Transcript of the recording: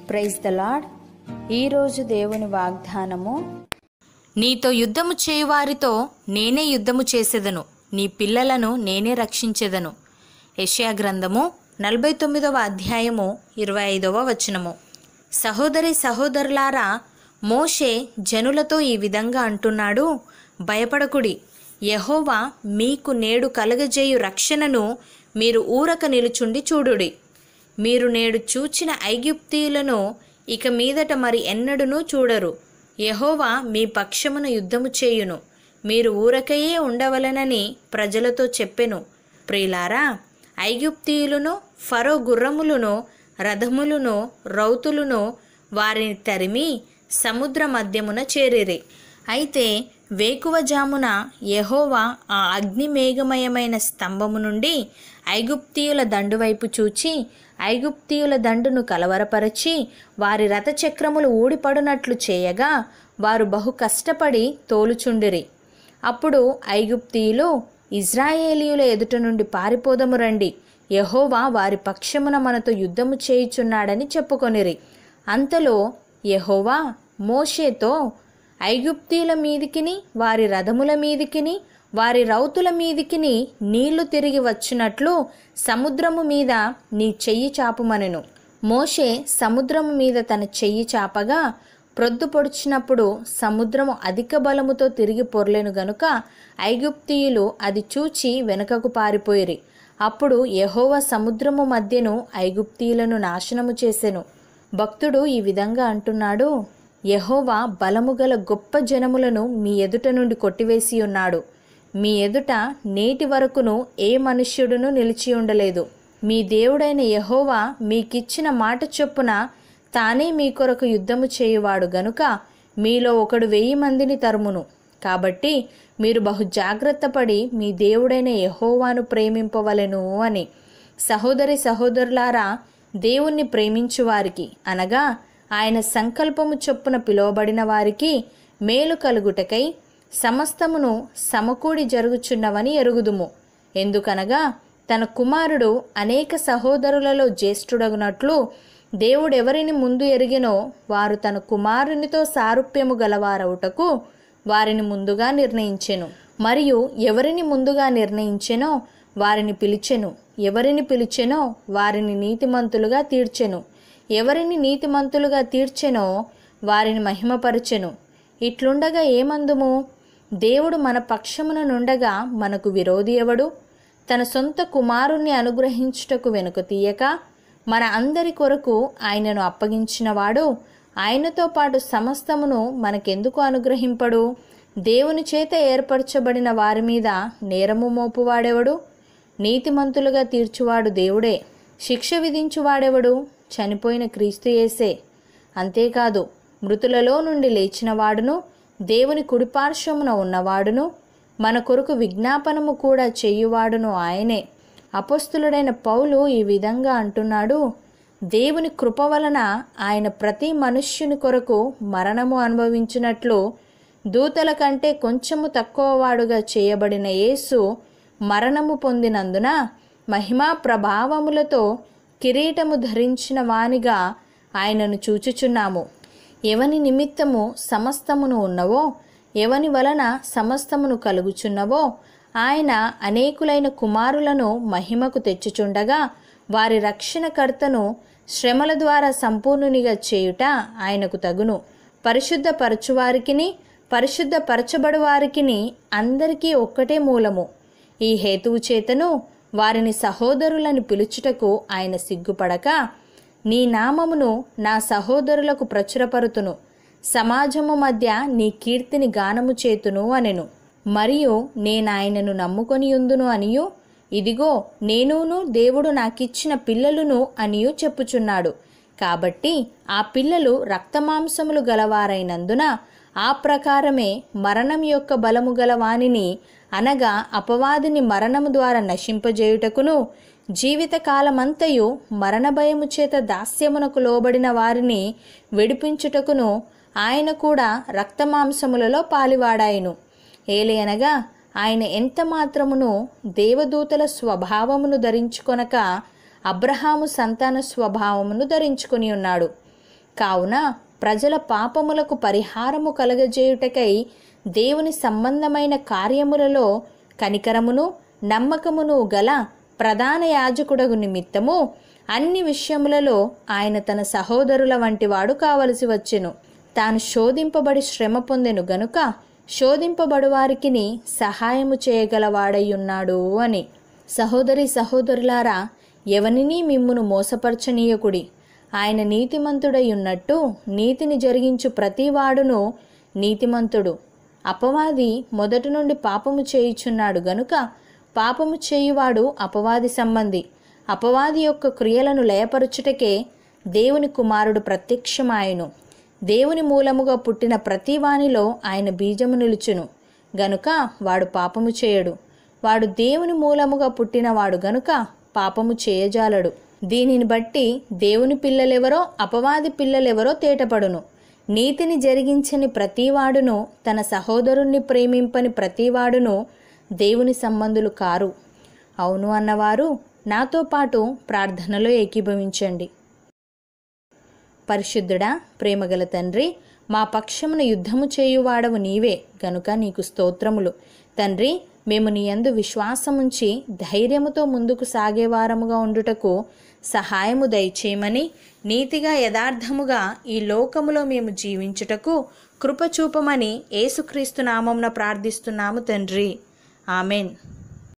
praise the lord ఈరోజు దేవుని వాగ్దానము నీతో యుద్ధము చేయువారితో నేనే యుద్ధము చేసేదను నీ పిల్లలను నేనే రక్షించెదను యెషయా గ్రంథము నలభై తొమ్మిదవ అధ్యాయము ఇరవై ఐదవ వచనము సహోదరి సహోదరులారా మోషే జనులతో ఈ విధంగా అంటున్నాడు భయపడకుడి యహోవా మీకు నేడు కలగజేయు రక్షణను మీరు ఊరక నిలుచుండి చూడుడి మీరు నేడు చూచిన ఐగుప్తీయులను ఇక మీదట మరి ఎన్నడూనూ చూడరు యెహోవా మీ పక్షమున యుద్ధము చేయును మీరు ఊరకయే ఉండవలెనని ప్రజలతో చెప్పెను ప్రియులారా ఐగుప్తీయులను ఫరో గుర్రములను రథములను రౌతులను వారిని తరిమి సముద్ర మధ్యమున చేరిరి అయితే వేకువజామున యెహోవా ఆ అగ్నిమేఘమయమైన స్తంభము నుండి ఐగుప్తీయుల దండు వైపు చూచి ఐగుప్తీయుల దండును కలవరపరచి వారి రథచక్రములు ఊడిపడునట్లు చేయగా వారు బహు కష్టపడి తోలుచుండిరి అప్పుడు ఐగుప్తీయులు ఇజ్రాయేలీయుల ఎదుట నుండి పారిపోదము రండి యెహోవా వారి పక్షమున మనతో యుద్ధము చేయుచున్నాడని చెప్పుకొనిరి అంతలో యెహోవా మోషేతో ఐగుప్తీయుల మీదికిని వారి రథముల మీదికిని వారి రౌతుల మీదికిని నీళ్లు తిరిగి వచ్చినట్లు సముద్రము మీద నీ చెయ్యి చాపుమనెను మోషే సముద్రము మీద తన చెయ్యి చాపగా ప్రొద్దు పొడిచినప్పుడు సముద్రము అధిక బలముతో తిరిగి పొర్లెను గనుక ఐగుప్తీయులు అది చూచి వెనుకకు పారిపోయిరి అప్పుడు యెహోవ సముద్రము మధ్యను ఐగుప్తీయులను నాశనము చేసెను భక్తుడు ఈ విధంగా అంటున్నాడు యెహోవా బలము గల గొప్ప జనములను మీ ఎదుట నుండి కొట్టివేసి ఉన్నాడు మీ ఎదుట నేటి వరకును ఏ మనుష్యుడును నిలిచి ఉండలేదు మీ దేవుడైన యెహోవా మీకిచ్చిన మాట చొప్పున తానే మీ కొరకు యుద్ధము చేయువాడు గనుక మీలో ఒకడు వెయ్యి మందిని తరుమును కాబట్టి మీరు బహు జాగ్రత్తపడి మీ దేవుడైన యెహోవాను ప్రేమింపవలెను అని సహోదరి సహోదరులారా దేవుణ్ణి ప్రేమించు వారికి అనగా ఆయన సంకల్పము చొప్పున పిలువబడిన వారికి మేలు కలుగుటకై సమస్తమును సమకూడి జరుగుచున్నవని ఎరుగుదుము ఎందుకనగా తన కుమారుడు అనేక సహోదరులలో జ్యేష్ఠుడగునట్లు దేవుడెవరిని ముందు ఎరిగినో వారు తన కుమారునితో సారూప్యము గలవారవుటకు వారిని ముందుగా నిర్ణయించెను మరియు ఎవరిని ముందుగా నిర్ణయించెనో వారిని పిలిచెను ఎవరిని పిలిచెనో వారిని నీతిమంతులుగా తీర్చెను ఎవరిని నీతిమంతులుగా తీర్చెనో వారిని మహిమపరచెను ఇట్లుండగా ఏమందుము దేవుడు మన పక్షమున నుండగా మనకు విరోధి ఎవడు తన సొంత కుమారుణ్ణి అనుగ్రహించుటకు వెనుక తీయక మన అందరి కొరకు ఆయనను అప్పగించినవాడు ఆయనతో పాటు సమస్తమును మనకెందుకు అనుగ్రహింపడు దేవుని చేత ఏర్పరచబడిన వారి మీద నేరము మోపువాడెవడు నీతిమంతులుగా తీర్చువాడు దేవుడే శిక్ష విధించువాడెవడు చనిపోయిన క్రీస్తు యేసే అంతేకాదు మృతులలో నుండి లేచినవాడును దేవుని కుడిపార్శ్వమున ఉన్నవాడును మన కొరకు విజ్ఞాపనము కూడా చేయువాడును ఆయనే అపస్తులుడైన పౌలు ఈ విధంగా అంటున్నాడు దేవుని కృప వలన ఆయన ప్రతి మనుష్యుని కొరకు మరణము అనుభవించినట్లు దూతల కంటే కొంచెము తక్కువ వాడుగా చేయబడిన యేసు మరణము పొందినందున మహిమా ప్రభావములతో కిరీటము ధరించిన వానిగా ఆయనను చూచుచున్నాము ఎవని నిమిత్తము సమస్తమును ఉన్నవో ఎవని వలన సమస్తమును కలుగుచున్నవో ఆయన అనేకులైన కుమారులను మహిమకు తెచ్చుచుండగా వారి రక్షణకర్తను శ్రమల ద్వారా సంపూర్ణునిగా చేయుట ఆయనకు తగును పరిశుద్ధపరచువారికిని పరిశుద్ధపరచబడు వారికిని అందరికీ ఒక్కటే మూలము ఈ హేతువు చేతను వారిని సహోదరులని పిలుచుటకు ఆయన సిగ్గుపడక నీ నామమును నా సహోదరులకు ప్రచురపరుతును సమాజము మధ్య నీ కీర్తిని గానము చేతును అనెను మరియు నేనాయనను నమ్ముకొని ఉందును అనియు ఇదిగో నేనును దేవుడు నాకిచ్చిన పిల్లలును అనియు చెప్పుచున్నాడు కాబట్టి ఆ పిల్లలు రక్తమాంసములు గలవారైనందున ఆ ప్రకారమే మరణం యొక్క బలము గల వానిని అనగా అపవాదిని మరణము ద్వారా నశింపజేయుటకును జీవితకాలమంతయు మరణ భయము చేత దాస్యమునకు లోబడిన వారిని విడిపించుటకును ఆయన కూడా రక్తమాంసములలో పాలివాడాయను ఏలయనగా ఆయన ఎంత మాత్రమును దేవదూతల స్వభావమును ధరించుకొనక అబ్రహాము సంతాన స్వభావమును ధరించుకొని ఉన్నాడు కావున ప్రజల పాపములకు పరిహారము కలగజేయుటకై దేవుని సంబంధమైన కార్యములలో కనికరమును నమ్మకమును గల ప్రధాన యాజకుడగు నిమిత్తము అన్ని విషయములలో ఆయన తన సహోదరుల వంటివాడు కావలసి వచ్చెను తాను శోధింపబడి శ్రమ పొందెను గనుక శోధింపబడు వారికి సహాయము చేయగలవాడయ్యున్నాడు అని సహోదరి సహోదరులారా ఎవనిని మిమ్మును మోసపరచనీయకుడి ఆయన నీతిమంతుడై ఉన్నట్టు నీతిని జరిగించు ప్రతివాడును నీతిమంతుడు అపవాది మొదటి నుండి పాపము చేయుచున్నాడు గనుక పాపము చేయువాడు అపవాది సంబంధి అపవాది యొక్క క్రియలను లయపరచుటకే దేవుని కుమారుడు ప్రత్యక్షమాయను దేవుని మూలముగా పుట్టిన ప్రతివానిలో ఆయన బీజము నిలుచును గనుక వాడు పాపము చేయడు వాడు దేవుని మూలముగా పుట్టినవాడు గనుక పాపము చేయజాలడు దీనిని బట్టి దేవుని పిల్లలెవరో అపవాది పిల్లలెవరో తేటపడును నీతిని జరిగించని ప్రతివాడును తన సహోదరుణ్ణి ప్రేమింపని ప్రతివాడును దేవుని సంబంధులు కారు అవును అన్నవారు నాతో పాటు ప్రార్థనలో ఏకీభవించండి పరిశుద్ధుడా ప్రేమగల తండ్రి మా పక్షమున యుద్ధము చేయువాడవు నీవే గనుక నీకు స్తోత్రములు తండ్రి మేము నీ యందు విశ్వాసముంచి ధైర్యముతో ముందుకు సాగేవారముగా ఉండుటకు సహాయము దయచేయమని నీతిగా యథార్థముగా ఈ లోకములో మేము జీవించుటకు కృప చూపమని యేసుక్రీస్తు నామమున ప్రార్థిస్తున్నాము తండ్రి ఆమెన్